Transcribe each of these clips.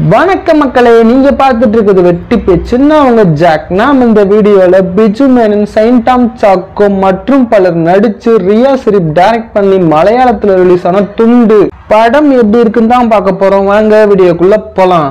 வணக்க மக்களே நீங்க பார்த்துட்டு இருக்குது வெட்டி பேச்சு நான் உங்க ஜாக் நாம் இந்த வீடியோல பிஜு மேனன் சைன்டாம் சாக்கோ மற்றும் பலர் நடிச்சு ரியா சிரிப் டைரக்ட் பண்ணி மலையாளத்துல ரிலீஸ் ஆன துண்டு படம் எப்படி இருக்குன்னு தான் பார்க்க போறோம் வாங்க வீடியோக்குள்ள போலாம்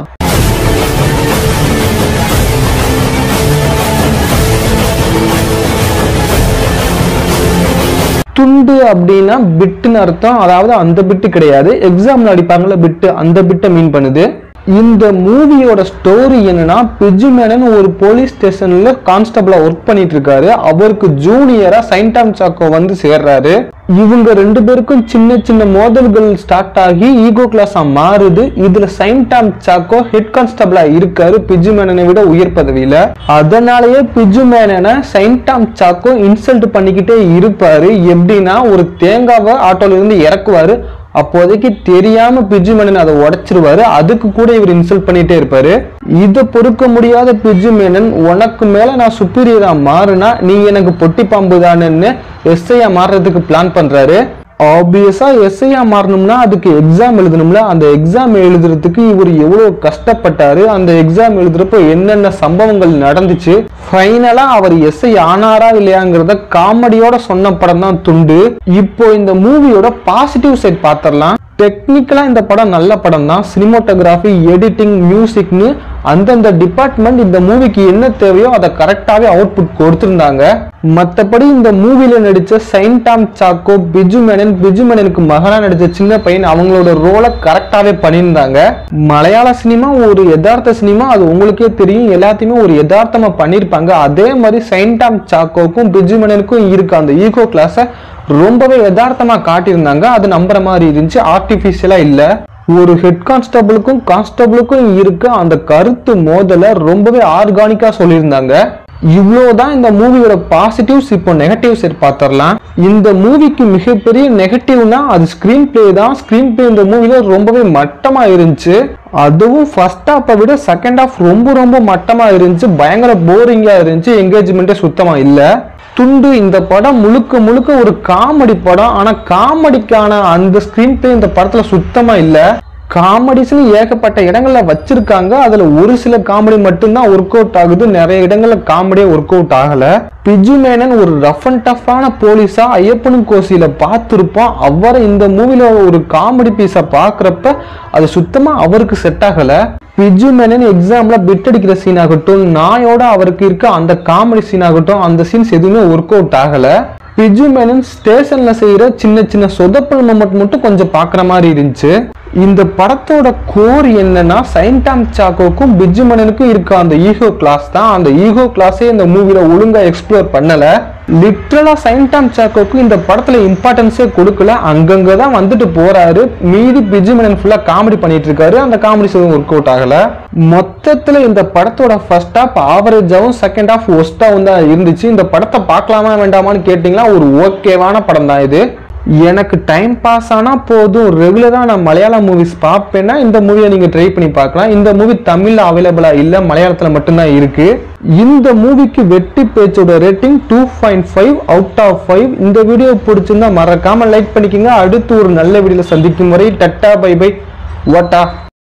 துண்டு அப்படின்னா பிட்டுன்னு அர்த்தம் அதாவது அந்த பிட்டு கிடையாது எக்ஸாம்ல அடிப்பாங்கல்ல பிட்டு அந்த பிட்டை மீன் பண்ணுது இந்த மூவியோட ஸ்டோரி என்னன்னா பிஜு மேனன் ஒரு போலீஸ் ஸ்டேஷன்ல கான்ஸ்டபிளா ஒர்க் பண்ணிட்டு இருக்காரு அவருக்கு ஜூனியரா சைன்டாம் சாக்கோ வந்து சேர்றாரு இவங்க ரெண்டு பேருக்கும் சின்ன சின்ன மோதல்கள் ஸ்டார்ட் ஆகி ஈகோ கிளாஸா மாறுது இதுல சைன்டாம் சாக்கோ ஹெட் கான்ஸ்டபிளா இருக்காரு பிஜு மேனனை விட உயர் பதவியில அதனாலயே பிஜு மேனனை சைன்டாம் சாக்கோ இன்சல்ட் பண்ணிக்கிட்டே இருப்பாரு எப்படின்னா ஒரு தேங்காவை ஆட்டோல இருந்து இறக்குவாரு அப்போதைக்கு தெரியாம பிஜு மேனன் அதை உடைச்சிருவாரு அதுக்கு கூட இவர் இன்சல்ட் பண்ணிட்டே இருப்பாரு இதை பொறுக்க முடியாத பிஜு மேனன் உனக்கு மேல நான் சுப்பீரியரா மாறுனா நீ எனக்கு பொட்டி பாம்பு தானேன்னு எஸ்ஐயா மாறுறதுக்கு பிளான் பண்றாரு ஆப்வியஸா எஸ்ஐயா மாறணும்னா அதுக்கு எக்ஸாம் எழுதணும்ல அந்த எக்ஸாம் எழுதுறதுக்கு இவர் எவ்வளவு கஷ்டப்பட்டாரு அந்த எக்ஸாம் எழுதுறப்போ என்னென்ன சம்பவங்கள் நடந்துச்சு ஃபைனலா அவர் எஸ்ஐ ஆனாரா இல்லையாங்கிறத காமெடியோட சொன்ன படம் தான் துண்டு இப்போ இந்த மூவியோட பாசிட்டிவ் சைட் பார்த்துடலாம் டெக்னிக்கலா இந்த படம் நல்ல படம் தான் சினிமோட்டோகிராஃபி எடிட்டிங் மியூசிக்னு அந்தந்த டிபார்ட்மெண்ட் இந்த மூவிக்கு என்ன தேவையோ அதை கரெக்டாகவே அவுட்புட் கொடுத்துருந்தாங்க மற்றபடி இந்த மூவில நடிச்ச சைன்டாம் சாக்கோ பிஜு மேனன் பிஜு மேனனுக்கு மகனா நடிச்ச சின்ன பையன் அவங்களோட ரோலை கரெக்டாகவே பண்ணியிருந்தாங்க மலையாள சினிமா ஒரு யதார்த்த சினிமா அது உங்களுக்கே தெரியும் எல்லாத்தையுமே ஒரு யதார்த்தமா பண்ணியிருப்பாங்க அதே மாதிரி சைன்டாம் சாக்கோக்கும் பிஜு மேனனுக்கும் இருக்க அந்த ஈகோ கிளாஸை ரொம்பவே யதார்த்தமா காட்டியிருந்தாங்க அது நம்புற மாதிரி இருந்துச்சு ஆர்டிஃபிஷியலா இல்ல ஒரு ஹெட் கான்ஸ்டபிளுக்கும் கான்ஸ்டபிளுக்கும் இருக்க அந்த கருத்து மோதலை ரொம்பவே ஆர்கானிக்கா சொல்லியிருந்தாங்க இவ்வளவுதான் இந்த மூவியோட பாசிட்டிவ்ஸ் இப்போ நெகட்டிவ் சைட் பார்த்துடலாம் இந்த மூவிக்கு மிகப்பெரிய நெகட்டிவ்னா அது ஸ்கிரீன் பிளே தான் ஸ்கிரீன் பிளே இந்த மூவில ரொம்பவே மட்டமா இருந்துச்சு அதுவும் ஃபர்ஸ்ட் ஹாப்பை விட செகண்ட் ஹாஃப் ரொம்ப ரொம்ப மட்டமா இருந்துச்சு பயங்கர போரிங்கா இருந்துச்சு என்கேஜ்மெண்ட்டே சுத்தமா இல்லை துண்டு இந்த படம் முழுக்க முழுக்க ஒரு காமெடி படம் ஆனா காமெடிக்கான அந்த ஸ்கிரீன் பிளே இந்த படத்துல சுத்தமா இல்ல காமெடிஸ்னு ஏகப்பட்ட இடங்கள்ல வச்சிருக்காங்க அதுல ஒரு சில காமெடி மட்டும்தான் ஒர்க் அவுட் ஆகுது நிறைய இடங்கள்ல காமெடியே ஒர்க் அவுட் ஆகல பிஜு மேனன் ஒரு ரஃப் அண்ட் டஃப்பான போலீஸா ஐயப்பனும் கோசியில பார்த்திருப்போம் அவரை இந்த மூவில ஒரு காமெடி பீஸை பாக்குறப்ப அது சுத்தமா அவருக்கு செட் ஆகல பிஜு மேனன் எக்ஸாம்ல பிட் அடிக்கிற சீன் ஆகட்டும் நாயோட அவருக்கு இருக்க அந்த காமெடி சீன் ஆகட்டும் அந்த சீன்ஸ் எதுவுமே ஒர்க் அவுட் ஆகல பிஜு மேனன் ஸ்டேஷன்ல செய்யற சின்ன சின்ன சொதப்பல் மொமெண்ட் மட்டும் கொஞ்சம் பாக்குற மாதிரி இருந்துச்சு இந்த படத்தோட கோர் என்னன்னா சைன்டாம் சாக்கோக்கும் பிஜு மேனனுக்கும் இருக்க அந்த ஈகோ கிளாஸ் தான் அந்த ஈகோ கிளாஸே இந்த மூவில ஒழுங்கா எக்ஸ்ப்ளோர் பண்ணல லிட்ரலா சைன்டாம் சாக்கோக்கு இந்த படத்துல இம்பார்ட்டன்ஸே கொடுக்கல அங்கங்க தான் வந்துட்டு போறாரு மீதி பிஜு மேனன் ஃபுல்லா காமெடி பண்ணிட்டு இருக்காரு அந்த காமெடி எதுவும் ஒர்க் அவுட் ஆகல மொத்தத்துல இந்த படத்தோட ஃபர்ஸ்ட் ஹாஃப் ஆவரேஜாவும் செகண்ட் ஹாஃப் ஒஸ்டாவும் தான் இருந்துச்சு இந்த படத்தை பார்க்கலாமா வேண்டாமான்னு கேட்டிங்கன்னா ஒரு ஓகேவான படம் தான் இது எனக்கு டைம் பாஸ் ஆனா போதும் ரெகுலராக நான் மலையாள மூவிஸ் பார்ப்பேன்னா இந்த மூவியை நீங்க ட்ரை பண்ணி பார்க்கலாம் இந்த மூவி தமிழ்ல அவைலபிளா இல்ல மலையாளத்துல மட்டும்தான் இருக்கு இந்த மூவிக்கு வெட்டி பேச்சோட rating two point five out of five இந்த வீடியோ பிடிச்சிருந்தா மறக்காம லைக் பண்ணிக்கோங்க அடுத்து ஒரு நல்ல வீடியோல சந்திக்கும் வரை டட்டா பை பை வாட்டா